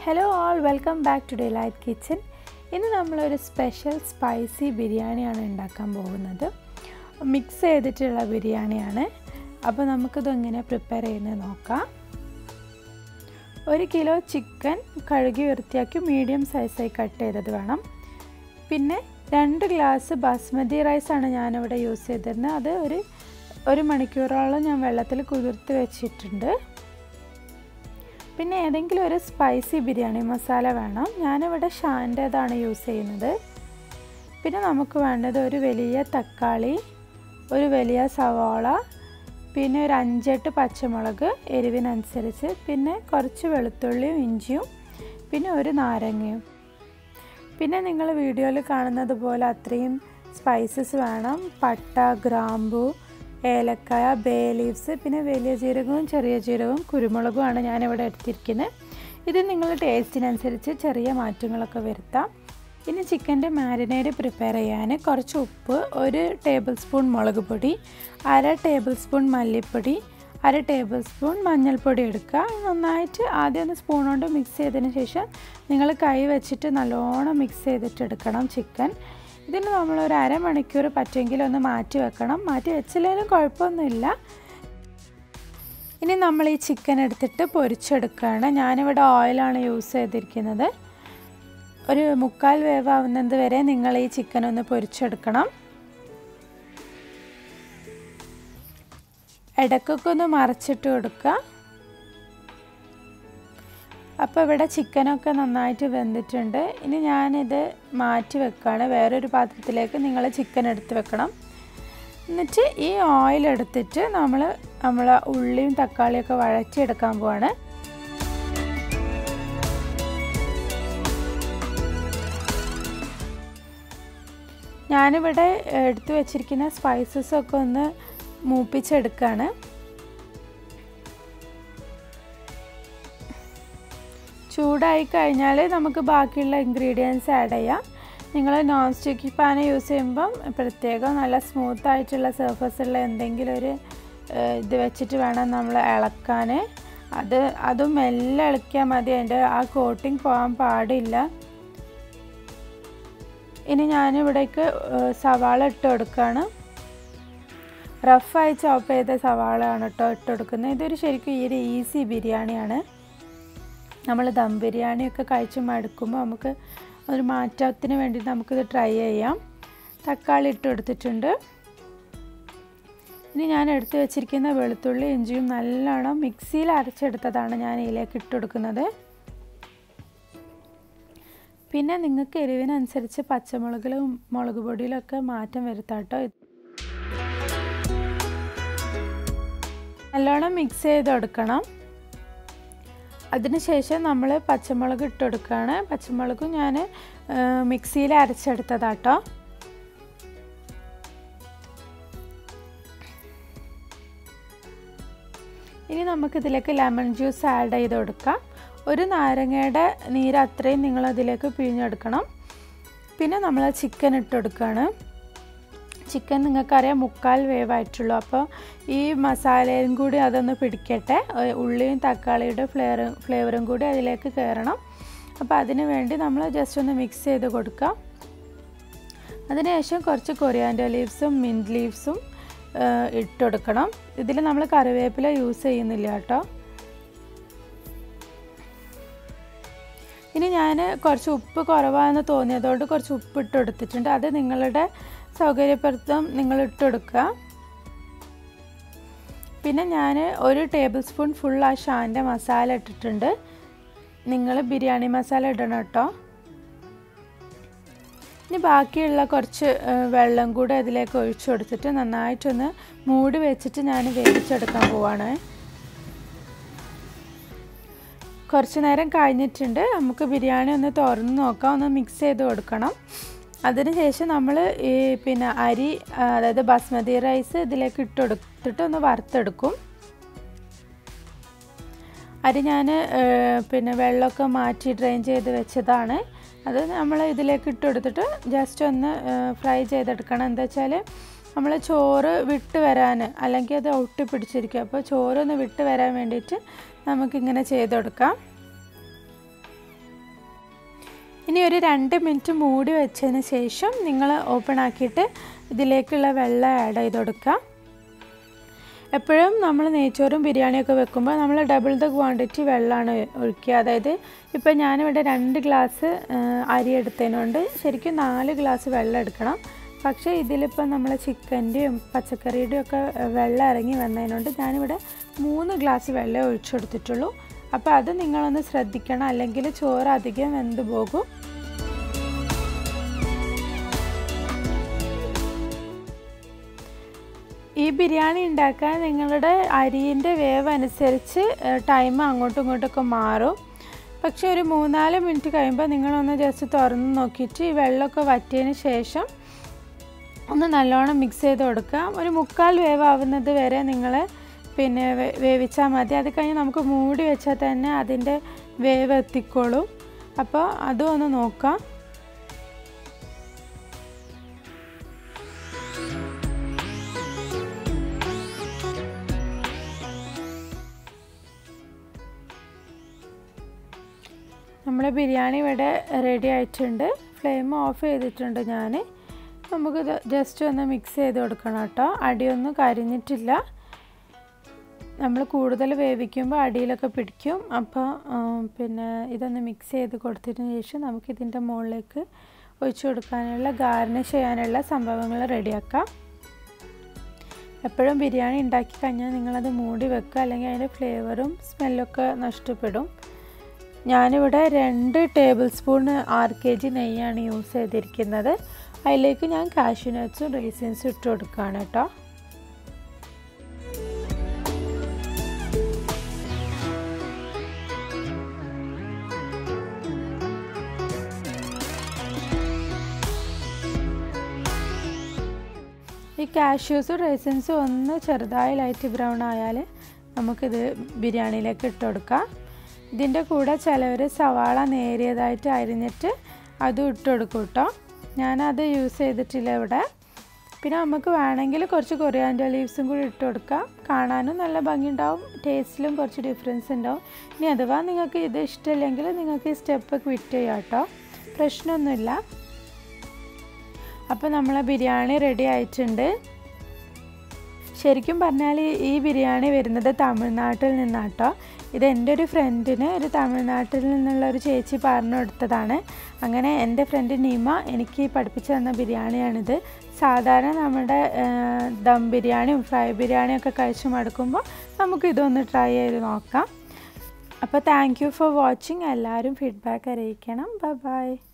hello all welcome back to Delight Kitchen ഇന്ന് നമ്മളൊരു special spicy ബിരിയാണിയാണ് ഉണ്ടാക്കാൻ പോകുന്നത് മിക്സ് ചെയ്തിട്ടുള്ള ബിരിയാണിയാണ് അപ്പോൾ നമുക്കിത് എങ്ങനെ പ്രിപ്പയർ ചെയ്യുന്നത് നോക്കാം ഒരു കിലോ ചിക്കൻ കഴുകി വൃത്തിയാക്കി മീഡിയം സൈസായി കട്ട് ചെയ്തത് വേണം പിന്നെ രണ്ട് ഗ്ലാസ് ബാസ്മതി റൈസാണ് ഞാനിവിടെ യൂസ് ചെയ്തിരുന്നത് അത് ഒരു ഒരു മണിക്കൂറോളം ഞാൻ വെള്ളത്തിൽ കുതിർത്ത് വെച്ചിട്ടുണ്ട് പിന്നെ ഏതെങ്കിലും ഒരു സ്പൈസി ബിരിയാണി മസാല വേണം ഞാനിവിടെ ഷാൻ്റേതാണ് യൂസ് ചെയ്യുന്നത് പിന്നെ നമുക്ക് വേണ്ടത് ഒരു വലിയ തക്കാളി ഒരു വലിയ സവാള പിന്നെ ഒരു അഞ്ചെട്ട് പച്ചമുളക് എരിവിനനുസരിച്ച് പിന്നെ കുറച്ച് വെളുത്തുള്ളിയും ഇഞ്ചിയും പിന്നെ ഒരു നാരങ്ങയും പിന്നെ നിങ്ങൾ വീഡിയോയിൽ കാണുന്നത് പോലെ അത്രയും സ്പൈസസ് വേണം പട്ട ഗ്രാമ്പു ഏലക്കായ ബേ ലീവ്സ് പിന്നെ വലിയ ജീരകവും ചെറിയ ജീരകവും കുരുമുളകുമാണ് ഞാനിവിടെ എടുത്തിരിക്കുന്നത് ഇത് നിങ്ങൾ ടേസ്റ്റിനനുസരിച്ച് ചെറിയ മാറ്റങ്ങളൊക്കെ വരുത്താം ഇനി ചിക്കൻ്റെ മാരിനേഡ് പ്രിപ്പയർ ചെയ്യാൻ കുറച്ച് ഉപ്പ് ഒരു ടേബിൾ സ്പൂൺ മുളക് പൊടി അര ടേബിൾ സ്പൂൺ മല്ലിപ്പൊടി അര ടേബിൾ സ്പൂൺ മഞ്ഞൾപ്പൊടി എടുക്കുക നന്നായിട്ട് ആദ്യം ഒന്ന് സ്പൂൺ കൊണ്ട് മിക്സ് ചെയ്തതിന് ശേഷം നിങ്ങൾ കൈ വെച്ചിട്ട് നല്ലോണം മിക്സ് ചെയ്തിട്ട് എടുക്കണം ചിക്കൻ ഇതിന് നമ്മളൊരു അരമണിക്കൂർ പറ്റുമെങ്കിൽ ഒന്ന് മാറ്റി വെക്കണം മാറ്റി വെച്ചില്ലെങ്കിലും കുഴപ്പമൊന്നുമില്ല ഇനി നമ്മൾ ഈ ചിക്കൻ എടുത്തിട്ട് പൊരിച്ചെടുക്കുകയാണ് ഞാനിവിടെ ഓയിലാണ് യൂസ് ചെയ്തിരിക്കുന്നത് ഒരു മുക്കാൽ വേവാവുന്നത് വരെ നിങ്ങൾ ഈ ചിക്കൻ ഒന്ന് പൊരിച്ചെടുക്കണം ഇടയ്ക്കൊക്കെ ഒന്ന് മറച്ചിട്ട് കൊടുക്കുക അപ്പോൾ ഇവിടെ ചിക്കനൊക്കെ നന്നായിട്ട് വെന്തിട്ടുണ്ട് ഇനി ഞാനിത് മാറ്റി വെക്കുകയാണ് വേറൊരു പാത്രത്തിലേക്ക് നിങ്ങൾ ചിക്കൻ എടുത്ത് വെക്കണം എന്നിട്ട് ഈ ഓയിൽ എടുത്തിട്ട് നമ്മൾ നമ്മൾ ഉള്ളിയും തക്കാളിയൊക്കെ വഴറ്റിയെടുക്കാൻ പോവാണ് ഞാനിവിടെ എടുത്തു വെച്ചിരിക്കുന്ന സ്പൈസസ് ഒക്കെ ഒന്ന് മൂപ്പിച്ചെടുക്കുകയാണ് ചൂടായി കഴിഞ്ഞാൽ നമുക്ക് ബാക്കിയുള്ള ഇൻഗ്രീഡിയൻസ് ആഡ് ചെയ്യാം നിങ്ങൾ നോൺ സ്റ്റിക്ക് പാൻ യൂസ് ചെയ്യുമ്പം പ്രത്യേകം നല്ല സ്മൂത്ത് ആയിട്ടുള്ള സർഫസ് ഉള്ള എന്തെങ്കിലും ഒരു ഇത് വെച്ചിട്ട് വേണം നമ്മൾ ഇളക്കാൻ അത് അതും മെല്ലെ ഇളക്കിയാൽ മതി അതിൻ്റെ ആ കോട്ടിങ് പോകാൻ പാടില്ല ഇനി ഞാനിവിടേക്ക് സവാള ഇട്ട് കൊടുക്കുകയാണ് റഫായി ചോപ്പ് ചെയ്ത സവാളയാണ് കേട്ടോ ഇട്ട് കൊടുക്കുന്നത് ഇതൊരു ശരിക്കും ഈ ഒരു ഈസി ബിരിയാണിയാണ് നമ്മൾ ദം ബിരിയാണിയൊക്കെ കഴിച്ച് മടുക്കുമ്പോൾ നമുക്ക് ഒരു മാറ്റത്തിന് വേണ്ടി നമുക്കിത് ട്രൈ ചെയ്യാം തക്കാളി ഇട്ട് കൊടുത്തിട്ടുണ്ട് ഇനി ഞാൻ എടുത്തു വെച്ചിരിക്കുന്ന വെളുത്തുള്ളി ഇഞ്ചിയും നല്ലോണം മിക്സിയിൽ അരച്ചെടുത്തതാണ് ഞാൻ ഇതിലേക്ക് ഇട്ട് കൊടുക്കുന്നത് പിന്നെ നിങ്ങൾക്ക് എരിവിനനുസരിച്ച് പച്ചമുളകിലും മുളക് പൊടിയിലൊക്കെ മാറ്റം വരുത്താം കേട്ടോ നല്ലോണം മിക്സ് ചെയ്ത് കൊടുക്കണം അതിനുശേഷം നമ്മൾ പച്ചമുളക് ഇട്ട് കൊടുക്കുകയാണ് പച്ചമുളകും ഞാൻ മിക്സിയിൽ അരച്ചെടുത്തതാട്ടോ ഇനി നമുക്കിതിലേക്ക് ലെമൺ ജ്യൂസ് ആഡ് ചെയ്ത് കൊടുക്കാം ഒരു നാരങ്ങയുടെ നീര് അത്രയും നിങ്ങൾ അതിലേക്ക് പിഴിഞ്ഞെടുക്കണം പിന്നെ നമ്മൾ ചിക്കൻ ഇട്ട് കൊടുക്കുകയാണ് ചിക്കൻ നിങ്ങൾക്കറിയാം മുക്കാൽ വേവായിട്ടുള്ളൂ അപ്പോൾ ഈ മസാലയും കൂടി അതൊന്ന് പിടിക്കട്ടെ ഉള്ളിയും തക്കാളിയുടെ ഫ്ലേവർ ഫ്ലേവറും കൂടി അതിലേക്ക് കയറണം അപ്പോൾ അതിന് വേണ്ടി നമ്മൾ ജസ്റ്റ് ഒന്ന് മിക്സ് ചെയ്ത് കൊടുക്കാം അതിനുശേഷം കുറച്ച് കൊറിയാൻഡർ ലീവ്സും മിൻറ്റ് ലീവ്സും ഇട്ടുകൊടുക്കണം ഇതിൽ നമ്മൾ കറിവേപ്പില യൂസ് ചെയ്യുന്നില്ല കേട്ടോ ഇനി ഞാൻ കുറച്ച് ഉപ്പ് കുറവാണെന്ന് തോന്നിയതുകൊണ്ട് കുറച്ച് ഉപ്പ് ഇട്ട് കൊടുത്തിട്ടുണ്ട് അത് നിങ്ങളുടെ സൗകര്യപ്രദം നിങ്ങൾ ഇട്ടെടുക്കുക പിന്നെ ഞാൻ ഒരു ടേബിൾ സ്പൂൺ ഫുൾ ആ ഷാൻ്റെ മസാല ഇട്ടിട്ടുണ്ട് നിങ്ങൾ ബിരിയാണി മസാല ഇടണം കേട്ടോ ഇനി ബാക്കിയുള്ള കുറച്ച് വെള്ളം കൂടെ അതിലേക്ക് ഒഴിച്ചു കൊടുത്തിട്ട് നന്നായിട്ടൊന്ന് മൂടി വെച്ചിട്ട് ഞാൻ വേവിച്ചെടുക്കാൻ പോവാണ് കുറച്ച് നേരം കഴിഞ്ഞിട്ടുണ്ട് നമുക്ക് ബിരിയാണി ഒന്ന് തുറന്ന് നോക്കാം ഒന്ന് മിക്സ് ചെയ്ത് കൊടുക്കണം അതിനുശേഷം നമ്മൾ ഈ പിന്നെ അരി അതായത് ബസ്മതി റൈസ് ഇതിലേക്ക് ഇട്ട് കൊടുത്തിട്ട് ഒന്ന് വറുത്തെടുക്കും അരി ഞാൻ പിന്നെ വെള്ളമൊക്കെ മാറ്റി ഡ്രെയിൻ ചെയ്ത് വെച്ചതാണ് അത് നമ്മൾ ഇതിലേക്ക് ഇട്ട് കൊടുത്തിട്ട് ജസ്റ്റ് ഒന്ന് ഫ്രൈ ചെയ്തെടുക്കണം എന്താ വെച്ചാൽ നമ്മൾ ചോറ് വിട്ട് വരാൻ അല്ലെങ്കിൽ അത് ഒട്ടി പിടിച്ചിരിക്കും അപ്പോൾ ചോറൊന്ന് വിട്ട് വരാൻ വേണ്ടിയിട്ട് നമുക്കിങ്ങനെ ചെയ്ത് കൊടുക്കാം ഇനി ഒരു രണ്ട് മിനിറ്റ് മൂടി വെച്ചതിന് ശേഷം നിങ്ങൾ ഓപ്പൺ ആക്കിയിട്ട് ഇതിലേക്കുള്ള വെള്ളം ആഡ് ചെയ്ത് കൊടുക്കുക എപ്പോഴും നമ്മൾ നെയ്ച്ചോറും ബിരിയാണിയൊക്കെ വെക്കുമ്പോൾ നമ്മൾ ഡബിൾ ദ ക്വാണ്ടിറ്റി വെള്ളമാണ് ഒഴിക്കുക അതായത് ഇപ്പോൾ ഞാനിവിടെ രണ്ട് ഗ്ലാസ് അരി എടുത്തതിനുകൊണ്ട് ശരിക്കും നാല് ഗ്ലാസ് വെള്ളം എടുക്കണം പക്ഷേ ഇതിലിപ്പോൾ നമ്മൾ ചിക്കൻ്റെയും പച്ചക്കറിയുടെയും ഒക്കെ വെള്ളം ഇറങ്ങി വന്നതിനുകൊണ്ട് ഞാനിവിടെ മൂന്ന് ഗ്ലാസ് വെള്ളം ഒഴിച്ചു കൊടുത്തിട്ടുള്ളൂ അപ്പോൾ അത് നിങ്ങളൊന്ന് ശ്രദ്ധിക്കണം അല്ലെങ്കിൽ ചോറ് അധികം വെന്ത് പോകും ഈ ബിരിയാണി ഉണ്ടാക്കാൻ നിങ്ങളുടെ അരിൻ്റെ വേവ് അനുസരിച്ച് ടൈം അങ്ങോട്ടും ഇങ്ങോട്ടൊക്കെ മാറും പക്ഷേ ഒരു മൂന്നാല് മിനിറ്റ് കഴിയുമ്പോൾ നിങ്ങളൊന്ന് ജസ്റ്റ് തുറന്ന് നോക്കിയിട്ട് ഈ വെള്ളമൊക്കെ വറ്റിയതിന് ശേഷം ഒന്ന് നല്ലോണം മിക്സ് ചെയ്ത് കൊടുക്കുക ഒരു മുക്കാൽ വേവ് ആവുന്നത് വരെ നിങ്ങൾ പിന്നെ വേവിച്ചാൽ മതി അത് കഴിഞ്ഞ് നമുക്ക് മൂടി വെച്ചാൽ തന്നെ അതിൻ്റെ വേവ് എത്തിക്കോളും അപ്പോൾ അതും ഒന്ന് നോക്കാം നമ്മുടെ ബിരിയാണി ഇവിടെ റെഡി ആയിട്ടുണ്ട് ഫ്ലെയിം ഓഫ് ചെയ്തിട്ടുണ്ട് ഞാൻ നമുക്ക് ജസ്റ്റ് ഒന്ന് മിക്സ് ചെയ്ത് കൊടുക്കണം കേട്ടോ അടിയൊന്നും കരിഞ്ഞിട്ടില്ല നമ്മൾ കൂടുതൽ വേവിക്കുമ്പോൾ അടിയിലൊക്കെ പിടിക്കും അപ്പോൾ പിന്നെ ഇതൊന്ന് മിക്സ് ചെയ്ത് കൊടുത്തതിന് ശേഷം നമുക്ക് ഇതിൻ്റെ മുകളിലേക്ക് ഒഴിച്ചു കൊടുക്കാനുള്ള ഗാർണിഷ് ചെയ്യാനുള്ള സംഭവങ്ങൾ റെഡിയാക്കാം എപ്പോഴും ബിരിയാണി ഉണ്ടാക്കി കഴിഞ്ഞാൽ നിങ്ങളത് മൂടി വെക്കുക അല്ലെങ്കിൽ അതിൻ്റെ ഫ്ലേവറും സ്മെല്ലൊക്കെ നഷ്ടപ്പെടും ഞാനിവിടെ രണ്ട് tablespoon R K G നെയ്യാണ് യൂസ് ചെയ്തിരിക്കുന്നത് അതിലേക്ക് ഞാൻ കാഷ്യൂ നട്ട്സും റേസിൻസും ഇട്ട് കൊടുക്കുകയാണ് കേട്ടോ ഈ കാഷ്യൂസും റേസിൻസും ഒന്ന് ചെറുതായി ലൈറ്റ് ബ്രൗൺ ആയാൽ നമുക്കിത് ബിരിയാണിയിലേക്ക് ഇട്ട് കൊടുക്കാം ഇതിൻ്റെ കൂടെ ചിലവർ സവാള നേരിയതായിട്ട് അരിഞ്ഞിട്ട് അതും ഇട്ട് കൊടുക്കും കേട്ടോ ഞാനത് യൂസ് ചെയ്തിട്ടില്ല ഇവിടെ പിന്നെ നമുക്ക് വേണമെങ്കിൽ കുറച്ച് കൊറിയാൻഡർ ലീവ്സും കൂടി ഇട്ട് കൊടുക്കാം കാണാനും നല്ല ഭംഗിയുണ്ടാവും ടേസ്റ്റിലും കുറച്ച് ഡിഫറൻസ് ഉണ്ടാവും ഇനി അഥവാ നിങ്ങൾക്ക് ഇത് ഇഷ്ടമില്ലെങ്കിൽ നിങ്ങൾക്ക് ഈ സ്റ്റെപ്പ് ക്വിറ്റ് ചെയ്യാം കേട്ടോ പ്രശ്നമൊന്നുമില്ല അപ്പോൾ നമ്മളെ ബിരിയാണി റെഡി ആയിട്ടുണ്ട് ശരിക്കും പറഞ്ഞാൽ ഈ ബിരിയാണി വരുന്നത് തമിഴ്നാട്ടിൽ നിന്നാട്ടോ ഇത് എൻ്റെ ഒരു ഫ്രണ്ടിന് ഒരു തമിഴ്നാട്ടിൽ നിന്നുള്ള ഒരു ചേച്ചി പറഞ്ഞു കൊടുത്തതാണ് അങ്ങനെ എൻ്റെ ഫ്രണ്ട് നീമ എനിക്ക് പഠിപ്പിച്ചു തന്ന ബിരിയാണിയാണിത് സാധാരണ നമ്മുടെ ദം ബിരിയാണിയും ഫ്രൈ ബിരിയാണിയും ഒക്കെ കഴിച്ച് മടുക്കുമ്പോൾ നമുക്ക് ഇതൊന്ന് ട്രൈ ചെയ്ത് നോക്കാം അപ്പോൾ താങ്ക് യു ഫോർ വാച്ചിങ് എല്ലാവരും ഫീഡ്ബാക്ക് അറിയിക്കണം ബൈ ബൈ